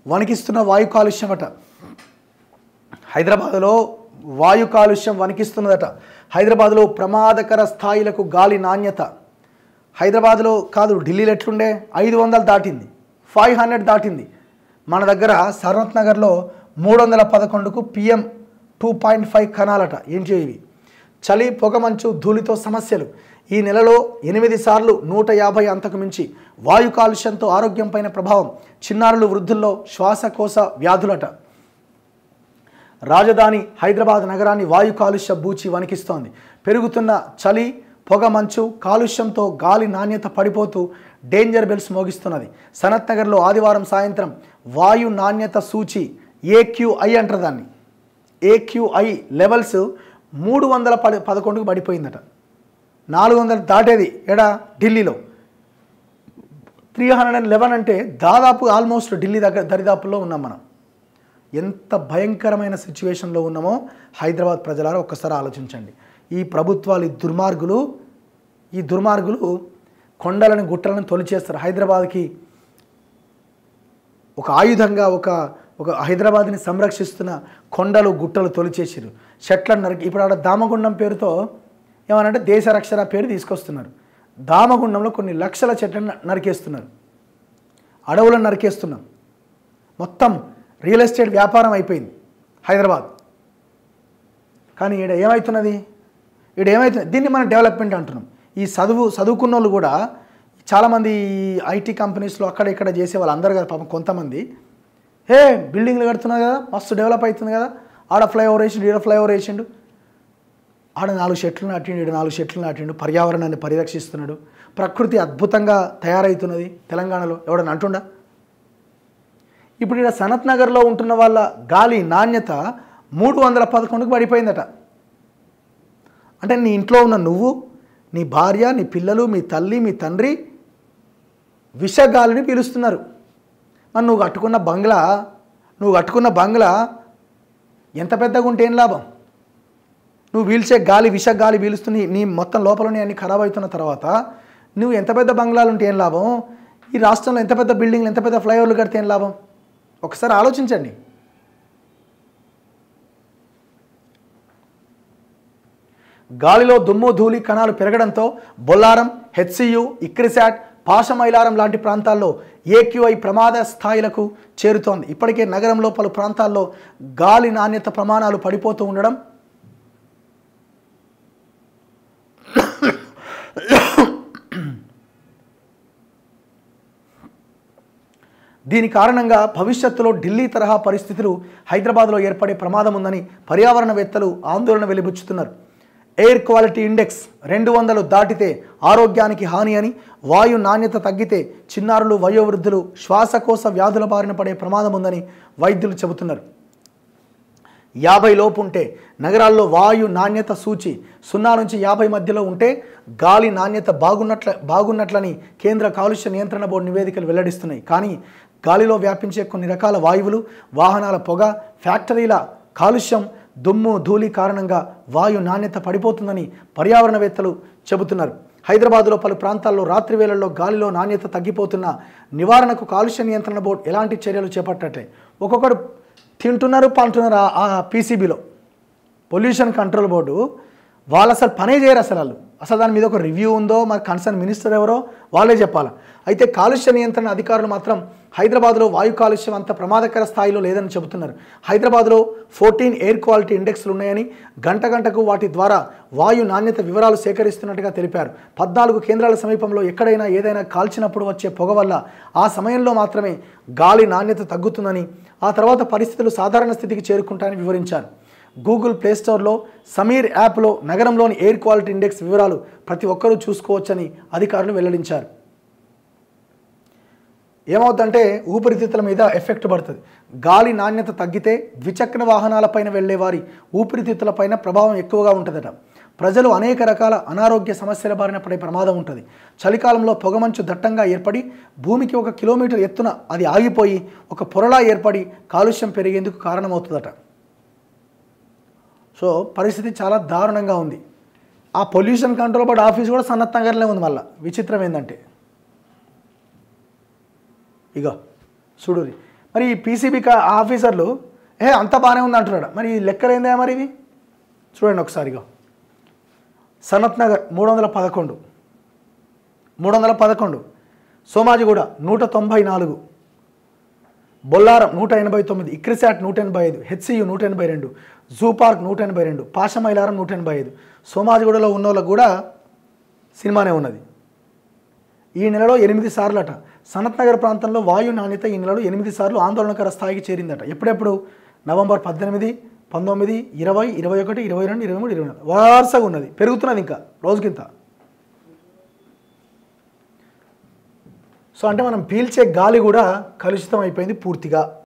వణికిస్తున్న వాయు కాలుష్యం అట హైదరాబాద్లో వాయు కాలుష్యం వణికిస్తున్నదట హైదరాబాద్లో ప్రమాదకర స్థాయిలకు గాలి నాణ్యత హైదరాబాద్లో కాదు ఢిల్లీలో ఎట్లుండే ఐదు వందలు దాటింది ఫైవ్ హండ్రెడ్ దాటింది మన దగ్గర సరత్ నగర్లో మూడు వందల పదకొండుకు పిఎం టూ పాయింట్ ఫైవ్ కణాలట ఏంటి ఇవి చలి పొగమంచు ధూళితో సమస్యలు ఈ నెలలో ఎనిమిది సార్లు నూట యాభై అంతకు మించి వాయు కాలుష్యంతో ఆరోగ్యంపైన ప్రభావం చిన్నారులు వృద్ధుల్లో శ్వాసకోశ వ్యాధులట రాజధాని హైదరాబాద్ నగరాన్ని వాయు కాలుష్య బూచి వణికిస్తోంది పెరుగుతున్న చలి పొగ మంచు కాలుష్యంతో గాలి నాణ్యత పడిపోతూ డేంజర్ బెల్స్ మోగిస్తున్నది సనత్ నగర్లో ఆదివారం సాయంత్రం వాయు నాణ్యత సూచి ఏక్యూఐ అంటారు దాన్ని ఏక్యూఐ లెవెల్స్ మూడు వందల పది పదకొండుకు పడిపోయిందట నాలుగు వందలు దాటేది ఎడా ఢిల్లీలో త్రీ హండ్రెడ్ అండ్ లెవెన్ అంటే దాదాపు ఆల్మోస్ట్ ఢిల్లీ దగ్గర దరిదాపుల్లో ఉన్నాం మనం ఎంత భయంకరమైన సిచ్యువేషన్లో ఉన్నామో హైదరాబాద్ ప్రజలారా ఒక్కసారి ఆలోచించండి ఈ ప్రభుత్వాలు ఈ దుర్మార్గులు ఈ దుర్మార్గులు కొండలను గుట్టలను తొలిచేస్తారు హైదరాబాద్కి ఒక ఆయుధంగా ఒక ఒక హైదరాబాద్ని సంరక్షిస్తున్న కొండలు గుట్టలు తొలిచేసారు చెట్లను నరికి ఇప్పుడు ఆడ దామగుండం పేరుతో ఏమనంటే దేశ రక్షణ పేరు తీసుకొస్తున్నారు దామగుండంలో కొన్ని లక్షల చెట్లను నరికేస్తున్నారు అడవులను నరికేస్తున్నాం మొత్తం రియల్ ఎస్టేట్ వ్యాపారం అయిపోయింది హైదరాబాద్ కానీ ఈడ ఏమవుతున్నది ఈడ ఏమవుతుంది దీన్ని మనం డెవలప్మెంట్ అంటున్నాం ఈ చదువు చదువుకున్న వాళ్ళు కూడా చాలామంది ఐటీ కంపెనీస్లో అక్కడ ఇక్కడ చేసే వాళ్ళు అందరు కదా పాపం కొంతమంది హే బిల్డింగ్లు కడుతున్నారు కదా మస్తు డెవలప్ అవుతుంది కదా ఆడ ఫ్లైఓవర్ వేసిండు ఈడ ఫ్లైఓవర్ వేసిండు ఆడ నాలుగు చెట్లు నాటిండు ఈడ నాలుగు చెట్లు నాటిండు పర్యావరణాన్ని పరిరక్షిస్తున్నాడు ప్రకృతి అద్భుతంగా తయారవుతున్నది తెలంగాణలో ఎవడన్నా అంటుండా ఇప్పుడు ఇక్కడ సనత్ నగర్లో ఉంటున్న వాళ్ళ గాలి నాణ్యత మూడు వందల పదకొండుకు పడిపోయిందట అంటే నీ ఇంట్లో ఉన్న నువ్వు నీ భార్య నీ పిల్లలు మీ తల్లి మీ తండ్రి విషగాలిని పీలుస్తున్నారు మరి నువ్వు కట్టుకున్న బంగ్లా నువ్వు కట్టుకున్న బంగ్లా ఎంత పెద్దగా ఉంటే ఏం లాభం నువ్వు పీల్చే గాలి విష గాలి పీలుస్తుంది నీ మొత్తం లోపలనే అన్ని ఖరాబ్ అవుతున్న తర్వాత నువ్వు ఎంత పెద్ద బంగ్లాలు ఉంటే ఏం లాభం ఈ రాష్ట్రంలో ఎంత పెద్ద బిల్డింగ్లు ఎంత పెద్ద ఫ్లైఓవర్లు కడితే ఏం లాభం ఒకసారి ఆలోచించండి గాలిలో దుమ్ము ధూళి కణాలు పెరగడంతో బొల్లారం హెచ్సియు ఇక్రిసాట్ పాషమైలారం లాంటి ప్రాంతాల్లో ఏక్యూఐ ప్రమాద స్థాయిలకు చేరుతోంది ఇప్పటికే నగరంలో పలు ప్రాంతాల్లో గాలి నాణ్యత ప్రమాణాలు పడిపోతూ ఉండడం దీని కారణంగా భవిష్యత్తులో ఢిల్లీ తరహా పరిస్థితులు హైదరాబాద్లో ఏర్పడే ప్రమాదం ఉందని పర్యావరణవేత్తలు ఆందోళన వెలిబుచ్చుతున్నారు ఎయిర్ క్వాలిటీ ఇండెక్స్ రెండు వందలు దాటితే ఆరోగ్యానికి హాని అని వాయు నాణ్యత తగ్గితే చిన్నారులు వయోవృద్ధులు శ్వాసకోశ వ్యాధుల బారిన పడే ప్రమాదం ఉందని వైద్యులు చెబుతున్నారు యాభై లోపు ఉంటే నగరాల్లో వాయు నాణ్యత సూచి సున్నా నుంచి యాభై మధ్యలో ఉంటే గాలి నాణ్యత బాగున్నట్ల బాగున్నట్లని కేంద్ర కాలుష్య నియంత్రణ బోర్డు నివేదికలు వెల్లడిస్తున్నాయి కానీ గాలిలో వ్యాపించే కొన్ని రకాల వాయువులు వాహనాల పొగ ఫ్యాక్టరీల కాలుష్యం దుమ్ము ధూళి కారణంగా వాయు నాణ్యత పడిపోతుందని పర్యావరణవేత్తలు చెబుతున్నారు హైదరాబాద్లో పలు ప్రాంతాల్లో రాత్రి వేళల్లో గాలిలో నాణ్యత తగ్గిపోతున్న నివారణకు కాలుష్య నియంత్రణ బోర్డు ఎలాంటి చర్యలు చేపట్టట్లే ఒక్కొక్కడు తింటున్నారు పంటున్నారు ఆ- ఆ పీసీబీలో పొల్యూషన్ కంట్రోల్ బోర్డు వాళ్ళు అసలు పనే చేయరు అసలు వాళ్ళు అసలు దాని మీద ఒక రివ్యూ ఉందో మరి కన్సర్న్ మినిస్టర్ ఎవరో వాళ్ళే చెప్పాలి అయితే కాలుష్య నియంత్రణ అధికారులు మాత్రం హైదరాబాద్లో వాయు కాలుష్యం అంత ప్రమాదకర స్థాయిలో లేదని చెబుతున్నారు హైదరాబాద్లో ఫోర్టీన్ ఎయిర్ క్వాలిటీ ఇండెక్స్లు ఉన్నాయని గంట గంటకు వాటి ద్వారా వాయు నాణ్యత వివరాలు సేకరిస్తున్నట్టుగా తెలిపారు పద్నాలుగు కేంద్రాల సమీపంలో ఎక్కడైనా ఏదైనా కాల్చినప్పుడు వచ్చే పొగ వల్ల ఆ సమయంలో మాత్రమే గాలి నాణ్యత తగ్గుతుందని ఆ తర్వాత పరిస్థితులు సాధారణ స్థితికి చేరుకుంటాయని వివరించారు గూగుల్ ప్లేస్టోర్లో సమీర్ యాప్లో నగరంలోని ఎయిర్ క్వాలిటీ ఇండెక్స్ వివరాలు ప్రతి ఒక్కరూ చూసుకోవచ్చని అధికారులు వెల్లడించారు ఏమవుతుందంటే ఊపిరితిత్తుల మీద ఎఫెక్ట్ పడుతుంది గాలి నాణ్యత తగ్గితే ద్విచక్ర వాహనాలపైన వెళ్ళే వారి ఊపిరితిత్తులపైన ప్రభావం ఎక్కువగా ఉంటుందట ప్రజలు అనేక రకాల అనారోగ్య సమస్యల బారిన పడే ప్రమాదం ఉంటుంది చలికాలంలో పొగమంచు దట్టంగా ఏర్పడి భూమికి ఒక కిలోమీటర్ ఎత్తున అది ఆగిపోయి ఒక పొరలా ఏర్పడి కాలుష్యం పెరిగేందుకు కారణమవుతుందట సో పరిస్థితి చాలా దారుణంగా ఉంది ఆ పొల్యూషన్ కంట్రోల్ బోర్డ్ ఆఫీస్ కూడా సన్నత్ నగర్లో ఉంది మళ్ళీ విచిత్రం ఏంటంటే ఇగో చూడురి మరి ఈ పీసీబీ కా ఆఫీసర్లు ఏ అంత బాగానే ఉంది అంటున్నాడు మరి ఈ లెక్కలు ఏందా మరి ఇవి చూడండి ఒకసారిగా సనత్ నగర్ మూడు వందల పదకొండు మూడు వందల పదకొండు సోమాజిగూడ నూట తొంభై నాలుగు బొల్లారం నూట ఎనభై తొమ్మిది ఇక్రిసాట్ నూట ఎనభై ఐదు హెచ్సియు నూట ఎనభై రెండు జూ పార్క్ నూట ఎనభై రెండు పాషమైలారం నూట ఎనభై ఐదు సోమాజిగూడలో ఉన్న వాళ్ళకు కూడా సినిమానే ఉన్నది ఈ నెలలో ఎనిమిది సార్లు అట సనత్ నగర్ ప్రాంతంలో వాయు నాణ్యత ఈ నెలలో ఎనిమిది సార్లు ఆందోళనకర స్థాయికి చేరిందట ఎప్పుడెప్పుడు నవంబర్ పద్దెనిమిది పంతొమ్మిది ఇరవై ఇరవై ఒకటి ఇరవై రెండు ఇరవై మూడు ఇరవై నాలుగు వరుసగా ఉన్నది పెరుగుతున్నది ఇంకా రోజుకింత సో అంటే మనం పీల్చే గాలి కూడా కలుషితం అయిపోయింది పూర్తిగా